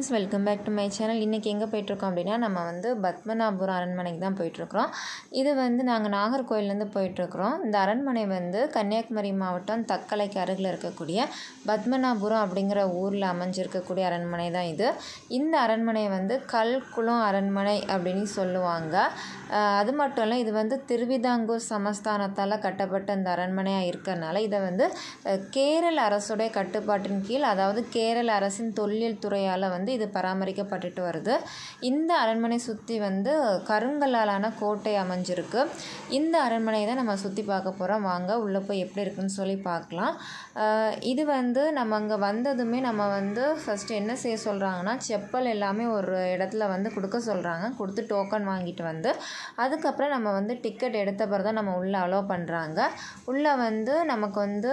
friends welcome back to my channel இன்றைக்கி எங்கே போயிட்டுருக்கோம் அப்படின்னா நம்ம வந்து பத்மநாபுரம் அரண்மனைக்கு தான் போயிட்டுருக்குறோம் இது வந்து நாங்கள் நாகர்கோயிலேருந்து போயிட்டுருக்குறோம் இந்த அரண்மனை வந்து கன்னியாகுமரி மாவட்டம் தக்கலைக்கு அருகில் இருக்கக்கூடிய பத்மநாபுரம் அப்படிங்கிற ஊரில் அமைஞ்சிருக்கக்கூடிய அரண்மனை தான் இது இந்த அரண்மனை வந்து கல்குளம் அரண்மனை அப்படின்னு சொல்லுவாங்க அஹ் அது மட்டும் இல்லை இது வந்து திருவிதாங்கூர் சமஸ்தானத்தால் கட்டப்பட்ட இந்த அரண்மனையாக இருக்கிறனால இதை வந்து அஹ், கேரள அரசுடைய கட்டுப்பாட்டின் கீழ் அதாவது கேரள அரசின் தொல்லியல் துறையால் வந்து இது பராமரிக்கப்பட்டுட்டு வருது இந்த அரண்மனை சுற்றி வந்து கருங்கல்லாலான கோட்டை அமைஞ்சிருக்கு இந்த அரண்மனையை தான் நம்ம சுற்றி பார்க்க போகிறோம் வாங்க உள்ளே போய் எப்படி இருக்குன்னு சொல்லி பார்க்கலாம் அஹ், இது வந்து நம்ம அங்கே வந்ததுமே நம்ம வந்து ஃபஸ்ட்டு என்ன செய்ய சொல்கிறாங்கன்னா செப்பல் எல்லாமே ஒரு இடத்துல வந்து கொடுக்க சொல்கிறாங்க கொடுத்து டோக்கன் வாங்கிட்டு வந்து அதுக்கப்புறம் நம்ம வந்து டிக்கெட் எடுத்த பிறகு தான் நம்ம உள்ளே அலோவ் பண்ணுறாங்க உள்ளே வந்து நமக்கு வந்து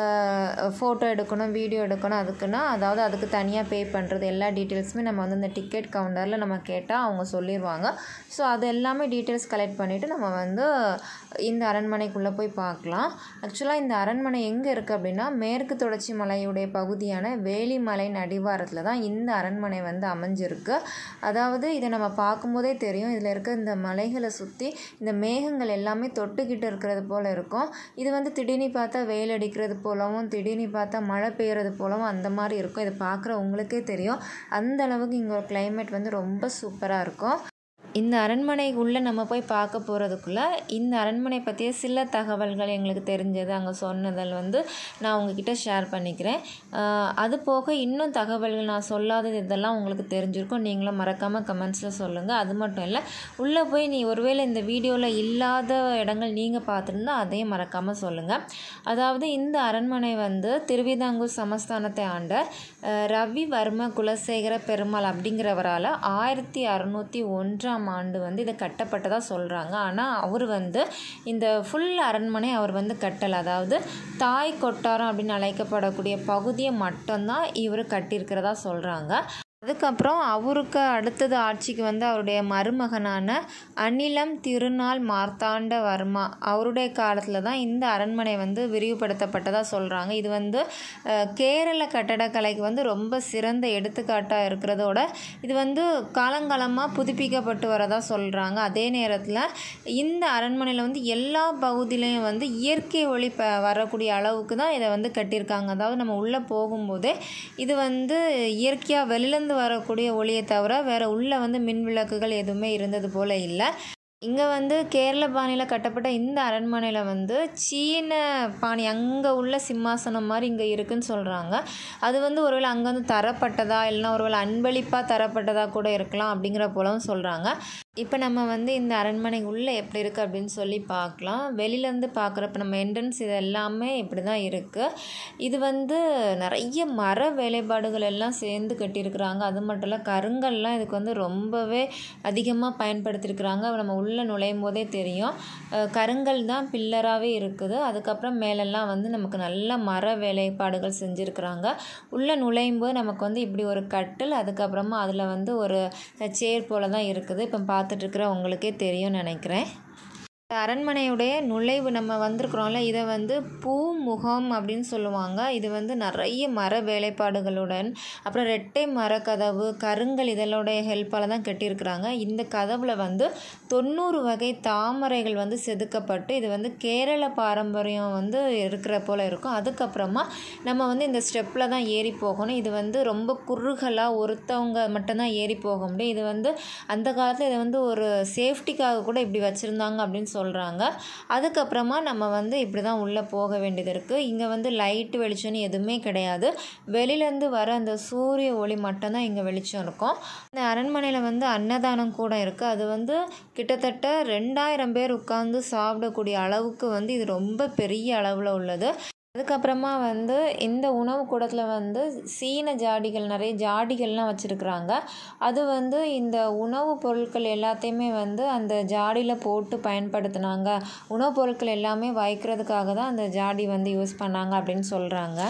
ஃபோட்டோ எடுக்கணும் வீடியோ எடுக்கணும் அதுக்குன்னா அதாவது அதுக்கு தனியாக பே பண்ணுறது எல்லா டீட்டெயில்ஸுமே நம்ம வந்து இந்த டிக்கெட் கவுண்டரில் நம்ம கேட்டால் அவங்க சொல்லிடுவாங்க ஸோ அது எல்லாமே டீட்டெயில்ஸ் கலெக்ட் பண்ணிவிட்டு நம்ம வந்து இந்த அரண்மனைக்குள்ளே போய் பார்க்கலாம் ஆக்சுவலாக இந்த அரண்மனை எங்கே இருக்குது அப்படின்னா மேற்கு தொடர்ச்சி மலையுடைய பகுதியான வேலிமலையின் அடிவாரத்தில் தான் இந்த அரண்மனை வந்து அமைஞ்சிருக்கு அதாவது இதை நம்ம பார்க்கும்போதே தெரியும் இதில் இருக்க இந்த மலைகளை சுற்றி இந்த மேகங்கள் எல்லாமே தொட்டுக்கிட்டு இருக்கிறது போல் இருக்கும் இது வந்து திடீர்னு பார்த்தா வெயில் அடிக்கிறது போலவும் திடீர்னு பார்த்தா மழை பெய்யறது போலவும் அந்த மாதிரி இருக்கும் இதை பார்க்குற உங்களுக்கே தெரியும் அந்த அளவுக்கு இங்கே ஒரு climate வந்து ரொம்ப சூப்பராக இருக்கும் இந்த அரண்மனைக்குள்ளே நம்ம போய் பார்க்க போகிறதுக்குள்ளே இந்த அரண்மனை பற்றிய சில தகவல்கள் எங்களுக்கு தெரிஞ்சது அங்கே சொன்னதில் வந்து நான் உங்ககிட்ட ஷேர் பண்ணிக்கிறேன் ஆஹ் அது போக இன்னும் தகவல்கள் நான் சொல்லாதது இதெல்லாம் உங்களுக்கு தெரிஞ்சிருக்கும் நீங்களும் மறக்காமல் கமெண்ட்ஸில் சொல்லுங்கள் அது மட்டும் இல்லை உள்ளே போய் நீ ஒருவேளை இந்த வீடியோவில் இல்லாத இடங்கள் நீங்கள் பார்த்துருந்தா அதையும் மறக்காமல் சொல்லுங்கள் அதாவது இந்த அரண்மனை வந்து திருவிதாங்கூர் சமஸ்தானத்தை ஆண்ட அஹ், ரவிவர்ம குலசேகர பெருமாள் அப்படிங்கிறவரால் ஆயிரத்தி அறநூற்றி ஒன்றாம் ஆண்டு வந்து இது கட்டப்பட்டதாக சொல்கிறாங்க ஆனால் அவர் வந்து இந்த ஃபுல் அரண்மனை அவர் வந்து கட்டலை அதாவது தாய் கொட்டாரம் அப்படின்னு அழைக்கப்படக்கூடிய பகுதியை மட்டும்தான் இவர் கட்டியிருக்கிறதா சொல்கிறாங்க அதுக்கப்புறம் அவருக்கு அடுத்தது ஆட்சிக்கு வந்து அவருடைய மருமகனான அனிலம் திருநாள் மார்த்தாண்ட வர்மா அவருடைய காலத்தில் தான் இந்த அரண்மனை வந்து விரிவுபடுத்தப்பட்டதாக சொல்கிறாங்க இது வந்து அஹ், கேரள கட்டடக்கலைக்கு வந்து ரொம்ப சிறந்த எடுத்துக்காட்டாக இருக்கிறதோட இது வந்து காலங்காலமாக புதுப்பிக்கப்பட்டு வரதா சொல்கிறாங்க அதே நேரத்தில் இந்த அரண்மனையில் வந்து எல்லா பகுதியிலையும் வந்து இயற்கை ஒளி ப வரக்கூடிய அளவுக்கு தான் இதை வந்து கட்டியிருக்காங்க அதாவது நம்ம உள்ளே போகும்போதே இது வந்து இயற்கையாக வெளிலேருந்து வரக்கூடிய ஒளியை தவிர வேறு உள்ளே வந்து மின் விளக்குகள் எதுவுமே இருந்தது போல் இல்லை இங்கே வந்து கேரள பாணியில் கட்டப்பட்ட இந்த அரண்மனையில் வந்து சீன பாணி அங்கே உள்ள சிம்மாசனம் மாதிரி இங்கே இருக்குன்னு சொல்கிறாங்க அது வந்து ஒருவேளை அங்கே வந்து தரப்பட்டதா இல்லைன்னா ஒருவேளை அன்பளிப்பாக தரப்பட்டதா கூட இருக்கலாம் அப்படிங்கிற போலவும் சொல்கிறாங்க இப்போ நம்ம வந்து இந்த அரண்மனை உள்ளே எப்படி இருக்குது அப்படின்னு சொல்லி பார்க்கலாம் வெளியிலேருந்து பார்க்குறப்ப நம்ம என்ட்ரன்ஸ் இது எல்லாமே இப்படி தான் இருக்குது இது வந்து நிறைய மர வேலைப்பாடுகள் எல்லாம் சேர்ந்து கட்டியிருக்கிறாங்க அது மட்டும் இல்லை கருங்கல்லாம் இதுக்கு வந்து ரொம்பவே அதிகமாக பயன்படுத்தியிருக்கிறாங்க நம்ம உள்ளே நுழையும் போதே தெரியும் அஹ் கருங்கல் தான் பில்லராகவே இருக்குது அதுக்கப்புறம் மேலெல்லாம் வந்து நமக்கு நல்ல மர வேலைப்பாடுகள் செஞ்சுருக்கிறாங்க உள்ளே நுழையும் போது நமக்கு வந்து இப்படி ஒரு கட்டில் அதுக்கப்புறமா அதில் வந்து ஒரு சேர் போல் தான் இருக்குது இப்போ பார்த்துட்டு இருக்கிற உங்களுக்கே தெரியும்னு நினைக்கிறேன் இந்த அரண்மனையுடைய நுழைவு நம்ம வந்திருக்கிறோம்ல இதை வந்து பூமுகம் அப்படின்னு சொல்லுவாங்க இது வந்து நிறைய மர வேலைப்பாடுகளுடன் அப்புறம் ரெட்டை மரக்கதவு கருங்கல் இதனுடைய ஹெல்ப்பால் தான் கட்டியிருக்கிறாங்க இந்த கதவில் வந்து தொண்ணூறு வகை தாமரைகள் வந்து செதுக்கப்பட்டு இது வந்து கேரள பாரம்பரியம் வந்து இருக்கிற போல் இருக்கும் அதுக்கப்புறமா நம்ம வந்து இந்த ஸ்டெப்பில் தான் ஏறி போகணும் இது வந்து ரொம்ப குறுகலாக ஒருத்தவங்க மட்டும்தான் ஏறி போக முடியும் இது வந்து அந்த காலத்தில் இதை வந்து ஒரு சேஃப்டிக்காக கூட இப்படி வச்சுருந்தாங்க அப்படின்னு சொல்கிறாங்க அதுக்கப்புறமா நம்ம வந்து இப்படி தான் உள்ளே போக வேண்டியது இருக்குது இங்கே வந்து லைட்டு வெளிச்சம்னு எதுவுமே கிடையாது வெளியிலேருந்து வர அந்த சூரிய ஒளி மட்டும்தான் இங்கே வெளிச்சம் இருக்கும் இந்த அரண்மனையில் வந்து அன்னதானம் கூட இருக்குது அது வந்து கிட்டத்தட்ட ரெண்டாயிரம் பேர் உட்காந்து சாப்பிடக்கூடிய அளவுக்கு வந்து இது ரொம்ப பெரிய அளவில் உள்ளது அதுக்கப்புறமா வந்து இந்த உணவு கூடத்தில் வந்து சீன ஜாடிகள் நிறைய ஜாடிகள்லாம் வச்சுருக்குறாங்க அது வந்து இந்த உணவுப் பொருட்கள் எல்லாத்தையுமே வந்து அந்த ஜாடியில் போட்டு பயன்படுத்தினாங்க உணவுப் பொருட்கள் எல்லாமே வைக்கிறதுக்காக தான் அந்த ஜாடி வந்து யூஸ் பண்ணாங்க அப்படின்னு சொல்கிறாங்க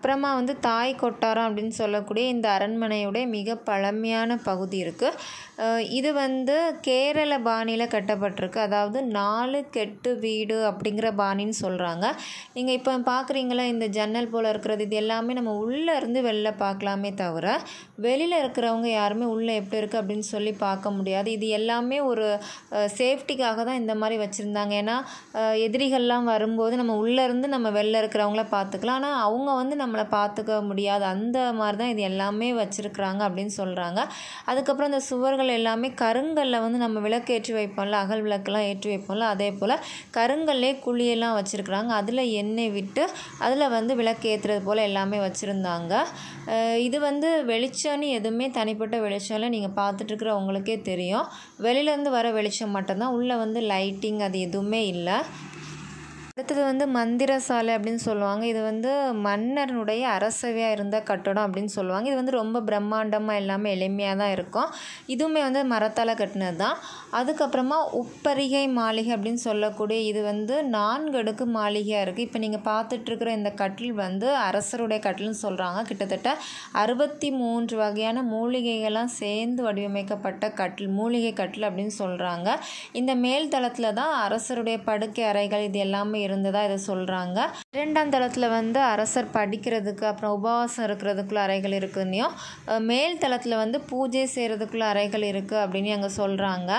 அப்புறமா வந்து தாய் கொட்டாரம் அப்படின்னு சொல்லக்கூடிய இந்த அரண்மனையுடைய மிக பழமையான பகுதி இருக்குது இது வந்து கேரள பாணியில் கட்டப்பட்டிருக்கு அதாவது நாலு கெட்டு வீடு அப்படிங்கிற பாணின்னு சொல்கிறாங்க நீங்கள் இப்போ பார்க்குறீங்களா இந்த ஜன்னல் போல் இருக்கிறது இது எல்லாமே நம்ம உள்ளே இருந்து வெளில பார்க்கலாமே தவிர வெளியில் இருக்கிறவங்க யாருமே உள்ளே எப்படி இருக்குது அப்படின்னு சொல்லி பார்க்க முடியாது இது எல்லாமே ஒரு சேஃப்டிக்காக தான் இந்த மாதிரி வச்சுருந்தாங்க ஏன்னா அஹ், எதிரிகள்லாம் வரும்போது நம்ம உள்ளே இருந்து நம்ம வெளில இருக்கிறவங்கள பார்த்துக்கலாம் ஆனால் அவங்க வந்து நம்மளை பார்த்துக்க முடியாது அந்த மாதிரி தான் இது எல்லாமே வச்சுருக்குறாங்க அப்படின்னு சொல்கிறாங்க அதுக்கப்புறம் இந்த சுவர்கள் எல்லாமே கருங்கல்ல வந்து நம்ம விளக்கு ஏற்றி வைப்போம்ல அகல் விளக்கெல்லாம் ஏற்றி வைப்போம்ல அதே போல் கருங்கல்லே குழியெல்லாம் வச்சுருக்குறாங்க அதில் எண்ணெய் விட்டு அதில் வந்து விளக்கு ஏற்றுறது போல் எல்லாமே வச்சுருந்தாங்க இது வந்து வெளிச்சம்னு எதுவுமே தனிப்பட்ட வெளிச்சம் இல்லை நீங்கள் பார்த்துட்டு இருக்கிற உங்களுக்கே தெரியும் வெளியிலேருந்து வர வெளிச்சம் மட்டும்தான் உள்ளே வந்து லைட்டிங் அது எதுவுமே இல்லை அடுத்தது வந்து மந்திரசாலை அப்படின்னு சொல்லுவாங்க இது வந்து மன்னனுடைய அரசவையாக இருந்த கட்டடம் அப்படின்னு சொல்லுவாங்க இது வந்து ரொம்ப பிரம்மாண்டமாக எல்லாமே எளிமையாக தான் இருக்கும் இதுவுமே வந்து மரத்தால் கட்டினது தான் அதுக்கப்புறமா உப்பரிகை மாளிகை அப்படின்னு சொல்லக்கூடிய இது வந்து நான்கு அடுக்கு மாளிகையாக இருக்குது இப்போ நீங்கள் பார்த்துட்ருக்கிற இந்த கட்டில் வந்து அரசருடைய கட்டில்னு சொல்கிறாங்க கிட்டத்தட்ட அறுபத்தி மூன்று வகையான மூலிகைகள்லாம் சேர்ந்து வடிவமைக்கப்பட்ட கட்டில் மூலிகை கட்டில் அப்படின்னு சொல்கிறாங்க இந்த மேல் தளத்தில் தான் அரசருடைய படுக்கை அறைகள் இது எல்லாமே இருந்ததா இதை சொல்கிறாங்க இரண்டாம் தளத்தில் வந்து அரசர் படிக்கிறதுக்கு அப்புறம் உபவாசம் இருக்கிறதுக்குள்ள அறைகள் இருக்குன்னையும் அஹ் மேல் தளத்தில் வந்து பூஜை செய்கிறதுக்குள்ள அறைகள் இருக்குது அப்படின்னு அங்கே சொல்கிறாங்க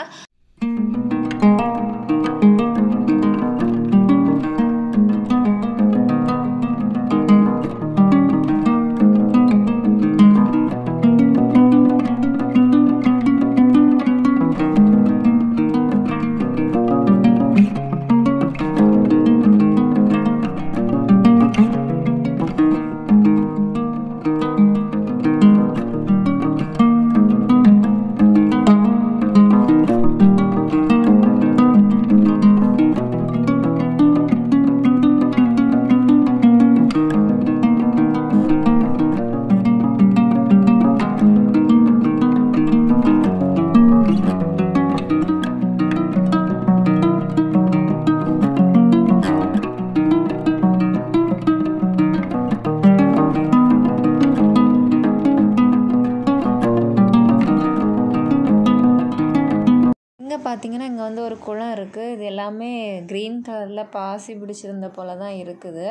இங்கே பார்த்தீங்கன்னா இங்கே வந்து ஒரு குளம் இருக்குது இது எல்லாமே க்ரீன் கலரில் பாசி பிடிச்சிருந்த போல தான் இருக்குது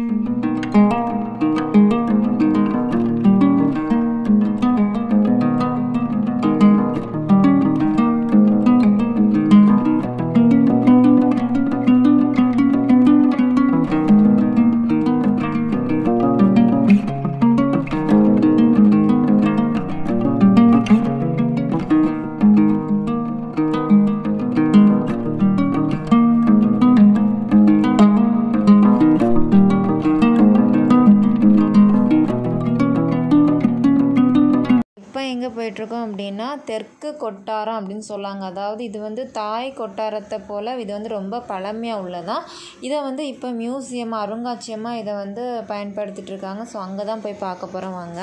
இப்போ எங்கே போயிட்டுருக்கோம் அப்படின்னா தெற்கு கொட்டாரம் அப்படின்னு சொல்லாங்க அதாவது இது வந்து தாய் கொட்டாரத்தை போல் இது வந்து ரொம்ப பழமையாக உள்ளதான் இதை வந்து இப்போ மியூசியம் அருங்காட்சியமாக இதை வந்து பயன்படுத்திட்டு இருக்காங்க ஸோ அங்கே தான் போய் பார்க்க போகிறோம் வாங்க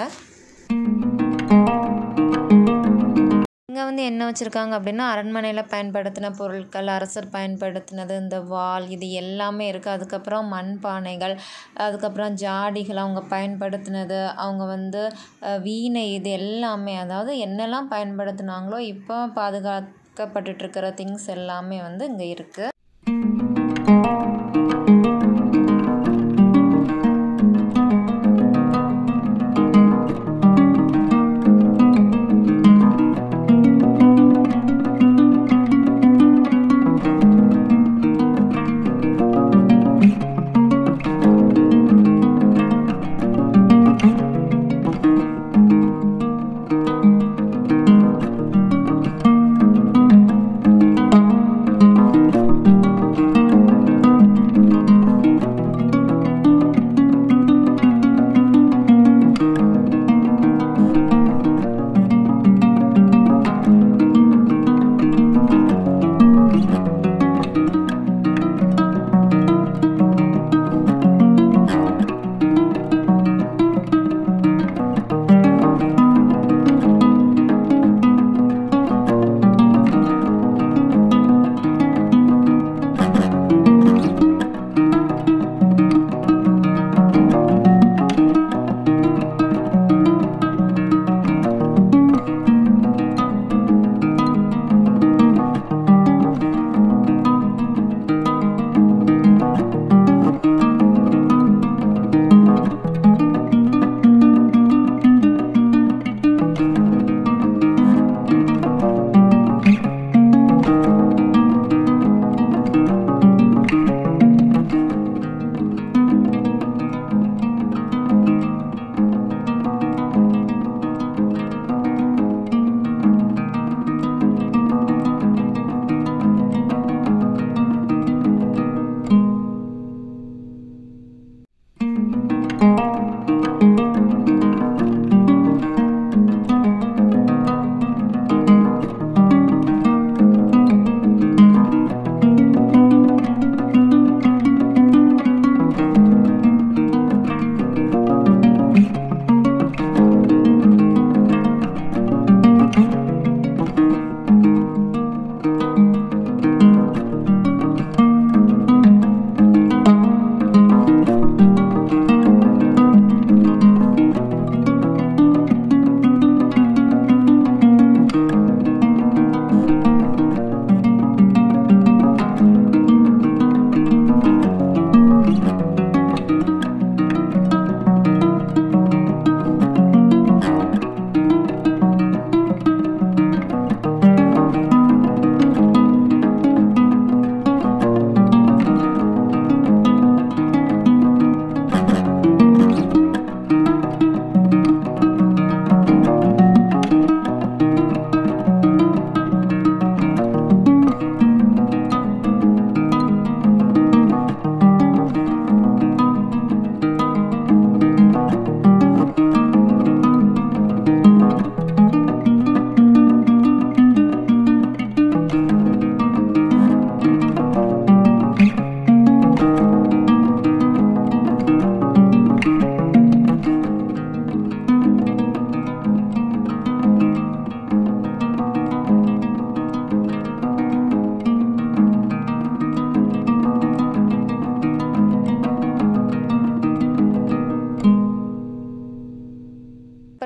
இங்கே வந்து என்ன வச்சுருக்காங்க அப்படின்னா அரண்மனையில் பயன்படுத்தின பொருட்கள் அரசர் பயன்படுத்தினது இந்த வாள் இது எல்லாமே இருக்குது அதுக்கப்புறம் மண்பானைகள் அதுக்கப்புறம் ஜாடிகள் அவங்க பயன்படுத்தினது அவங்க வந்து அஹ், வீணை இது எல்லாமே அதாவது என்னெல்லாம் பயன்படுத்தினாங்களோ இப்போ பாதுகாக்கப்பட்டுட்ருக்கிற திங்ஸ் எல்லாமே வந்து இங்கே இருக்குது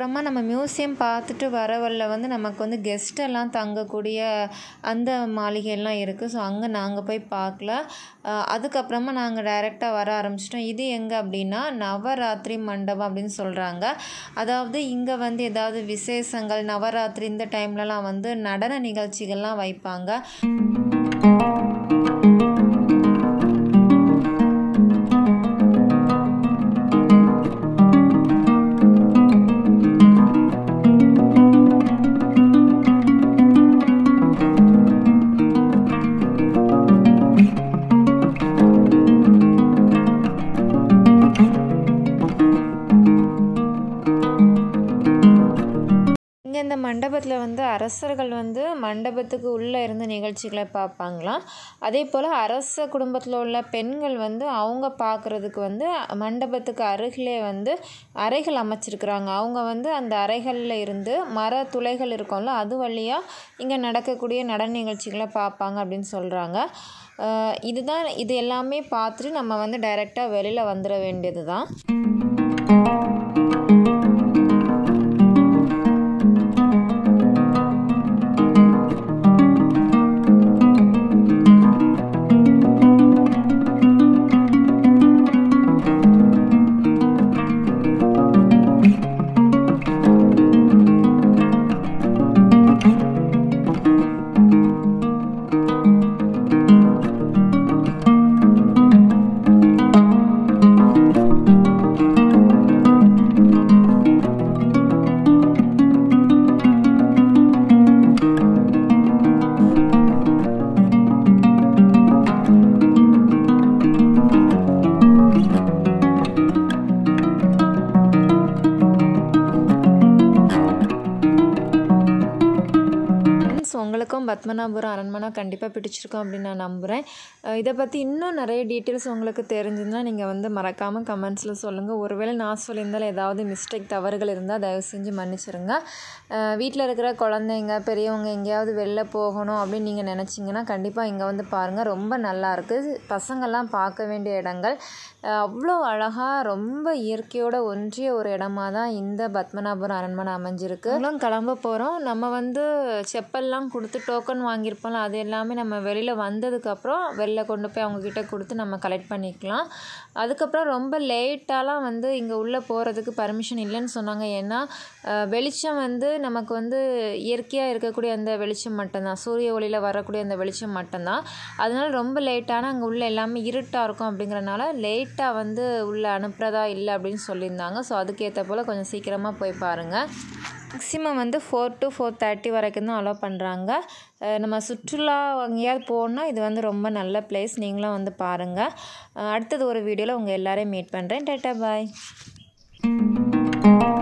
அதுக்கப்புறமா நம்ம மியூசியம் பார்த்துட்டு வர வழில வந்து நமக்கு வந்து கெஸ்ட் எல்லாம் தங்கக்கூடிய அந்த மாளிகைலாம் இருக்குது ஸோ அங்கே நாங்கள் போய் பார்க்கல அஹ் அதுக்கப்புறமா நாங்கள் டைரெக்டாக வர ஆரம்பிச்சிட்டோம் இது எங்கே அப்படின்னா நவராத்திரி மண்டபம் அப்படின்னு சொல்கிறாங்க அதாவது இங்கே வந்து ஏதாவது விசேஷங்கள் நவராத்திரி இந்த டைம்லலாம் வந்து நடன நிகழ்ச்சிகள்லாம் வைப்பாங்க இங்கே இந்த மண்டபத்தில் வந்து அரசர்கள் வந்து மண்டபத்துக்கு உள்ளே இருந்து நிகழ்ச்சிகளை பார்ப்பாங்களாம் அதே போல் அரச குடும்பத்தில் உள்ள பெண்கள் வந்து அவங்க பார்க்குறதுக்கு வந்து மண்டபத்துக்கு அருகிலே வந்து அறைகள் அமைச்சிருக்கிறாங்க அவங்க வந்து அந்த அறைகளில் இருந்து மர துளைகள் இருக்கும்ல அது வழியாக இங்கே நடக்கக்கூடிய நடன நிகழ்ச்சிகளை பார்ப்பாங்க அப்படின்னு சொல்கிறாங்க இதுதான் இது எல்லாமே பார்த்துட்டு நம்ம வந்து டைரெக்டாக வெளியில் வந்துட வேண்டியது தான் ஃப்ரெண்ட்ஸ் உங்களுக்கும் பத்மநாபபுரம் அரண்மனை கண்டிப்பாக பிடிச்சிருக்கும் அப்படின்னு நான் நம்புகிறேன் அஹ் இதை பற்றி இன்னும் நிறைய டீட்டெயில்ஸ் உங்களுக்கு தெரிஞ்சிருந்தால் நீங்கள் வந்து மறக்காமல் கமெண்ட்ஸில் சொல்லுங்கள் ஒருவேளை நான் சொல்லியிருந்தாலும் ஏதாவது மிஸ்டேக் தவறுகள் இருந்தால் தயவு செஞ்சு மன்னிச்சிருங்க வீட்டில் இருக்கிற குழந்தைங்க பெரியவங்க எங்கேயாவது வெளில போகணும் அப்படின்னு நீங்கள் நினச்சிங்கன்னா கண்டிப்பாக இங்கே வந்து பாருங்கள் ரொம்ப நல்லா இருக்குது பசங்கள்லாம் பார்க்க வேண்டிய இடங்கள் அஹ் அவ்வளோ அழகாக ரொம்ப இயற்கையோட ஒன்றிய ஒரு இடமா தான் இந்த பத்மநாபபுரம் அரண்மனை அமைஞ்சிருக்கு நம்மளும் கிளம்ப போகிறோம் நம்ம வந்து செப்பல்லாம் கொடுத்து டோக்கன் வாங்கியிருப்போம்ல அது எல்லாமே நம்ம வெளியில் வந்ததுக்கப்புறம் வெளில கொண்டு போய் அவங்கக்கிட்ட கொடுத்து நம்ம கலெக்ட் பண்ணிக்கலாம் அதுக்கப்புறம் ரொம்ப லேட்டாலாம் வந்து இங்கே உள்ளே போகிறதுக்கு பர்மிஷன் இல்லைன்னு சொன்னாங்க ஏன்னா அஹ், வெளிச்சம் வந்து நமக்கு வந்து இயற்கையாக இருக்கக்கூடிய அந்த வெளிச்சம் மட்டும்தான் சூரிய ஒளியில் வரக்கூடிய அந்த வெளிச்சம் மட்டும்தான் அதனால ரொம்ப லேட்டான அங்கே உள்ள எல்லாமே இருட்டாக இருக்கும் அப்படிங்கிறனால லேட்டாக வந்து உள்ளே அனுப்புகிறதா இல்லை அப்படின்னு சொல்லியிருந்தாங்க ஸோ அதுக்கேற்ற போல் கொஞ்சம் சீக்கிரமாக போய் பாருங்கள் மேக்ஸிமம் வந்து ஃபோர் டு ஃபோர் தேர்ட்டி வரைக்கும் தான் அலோவ் பண்ணுறாங்க நம்ம சுற்றுலா எங்கேயாவது போனால் இது வந்து ரொம்ப நல்ல பிளேஸ் நீங்களும் வந்து பாருங்கள் அடுத்தது ஒரு வீடியோவில் உங்கள் எல்லாரையும் மீட் பண்ணுறேன் டேட்டா பாய்